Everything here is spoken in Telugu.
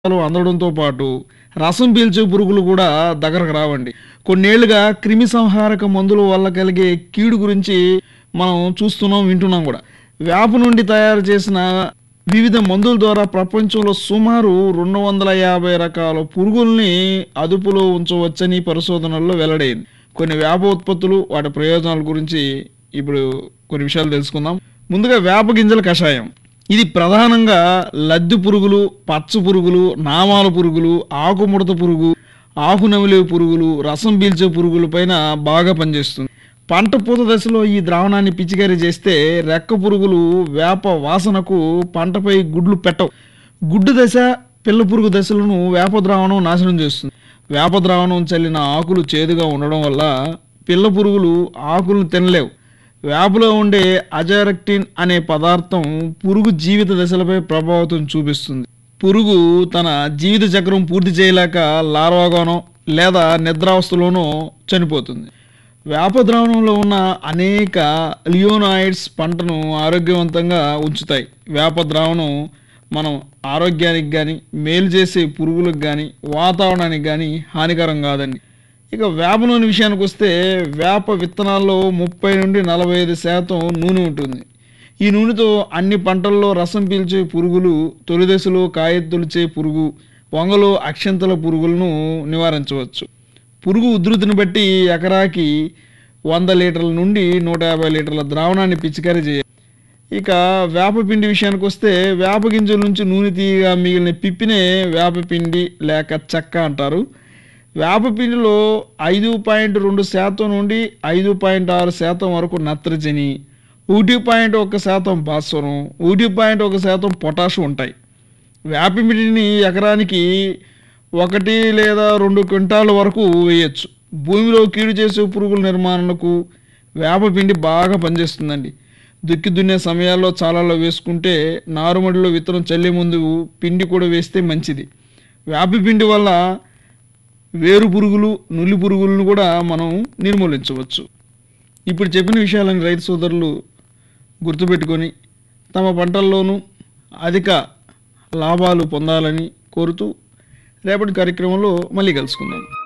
లు అందడంతో పాటు రసం పీల్చే పురుగులు కూడా దగ్గరకు రావండి కొన్నేళ్లుగా క్రిమి సంహారక మందుల వల్ల కలిగే కీడు గురించి మనం చూస్తున్నాం వింటున్నాం కూడా వేప నుండి తయారు చేసిన వివిధ మందుల ద్వారా ప్రపంచంలో సుమారు రెండు వందల యాభై రకాల పురుగుల్ని అదుపులో ఉంచవచ్చని పరిశోధనల్లో వెల్లడైంది కొన్ని వేప ఉత్పత్తులు వాటి ప్రయోజనాల గురించి ఇప్పుడు కొన్ని విషయాలు తెలుసుకుందాం ముందుగా వేప గింజల కషాయం ఇది ప్రధానంగా లద్దె పురుగులు పచ్చ పురుగులు నామాల పురుగులు ఆకుముడత పురుగు ఆకు నమిలే పురుగులు రసం పీల్చే పురుగుల పైన బాగా పనిచేస్తుంది పంట పూత దశలో ఈ ద్రావణాన్ని పిచికారీ చేస్తే రెక్క పురుగులు వేప వాసనకు పంటపై గుడ్లు పెట్టవు గుడ్డు దశ పిల్ల పురుగు దశలను వేప ద్రావణం నాశనం చేస్తుంది వేప ద్రావణం చల్లిన ఆకులు చేదుగా ఉండడం వల్ల పిల్ల పురుగులు ఆకులను తినలేవు వేపలో ఉండే అజారక్టిన్ అనే పదార్థం పురుగు జీవిత దశలపై ప్రభావితం చూపిస్తుంది పురుగు తన జీవిత చక్రం పూర్తి చేయలేక లార్వాగానో లేదా నిద్రావస్థలోనో చనిపోతుంది వేప ద్రావణంలో ఉన్న అనేక లియోనాయిడ్స్ పంటను ఆరోగ్యవంతంగా ఉంచుతాయి వేప ద్రావణం మనం ఆరోగ్యానికి కానీ మేలు చేసే పురుగులకు కానీ వాతావరణానికి కానీ హానికరం కాదండి ఇక వేప నూనె విషయానికి వస్తే వేప విత్తనాల్లో ముప్పై నుండి నలభై ఐదు శాతం నూనె ఉంటుంది ఈ నూనెతో అన్ని పంటల్లో రసం పీల్చే పురుగులు తొలి దశలో కాయ తొలిచే పురుగు వంగలో అక్షంతల పురుగులను నివారించవచ్చు పురుగు ఉధృతిని బట్టి ఎకరాకి వంద లీటర్ల నుండి నూట యాభై లీటర్ల ద్రావణాన్ని పిచికారీ చేయాలి ఇక వేపపిండి విషయానికి వస్తే వేప గింజల నుంచి నూనె తీయగా మిగిలిన పిప్పినే వేపపిండి లేక చెక్క అంటారు వేపపిండిలో ఐదు పాయింట్ రెండు శాతం నుండి ఐదు పాయింట్ ఆరు శాతం వరకు నత్రజని ఒకటి పాయింట్ ఒక శాతం భాస్వరం ఒకటి పాయింట్ ఒక శాతం పొటాష్ ఉంటాయి వేపపిండిని ఎకరానికి ఒకటి లేదా రెండు క్వింటాల వరకు వేయచ్చు భూమిలో కీడు చేసే పురుగుల నిర్మాణకు వేపపిండి బాగా పనిచేస్తుందండి దుక్కి దున్నే సమయాల్లో చాలాలో వేసుకుంటే నారుమడిలో విత్తనం చల్లే ముందు పిండి కూడా వేస్తే మంచిది వేపపిండి వల్ల వేరు పురుగులు నులి పురుగులను కూడా మనం నిర్మూలించవచ్చు ఇప్పుడు చెప్పిన విషయాలను రైతు సోదరులు గుర్తుపెట్టుకొని తమ పంటల్లోనూ అధిక లాభాలు పొందాలని కోరుతూ రేపటి కార్యక్రమంలో మళ్ళీ కలుసుకుందాం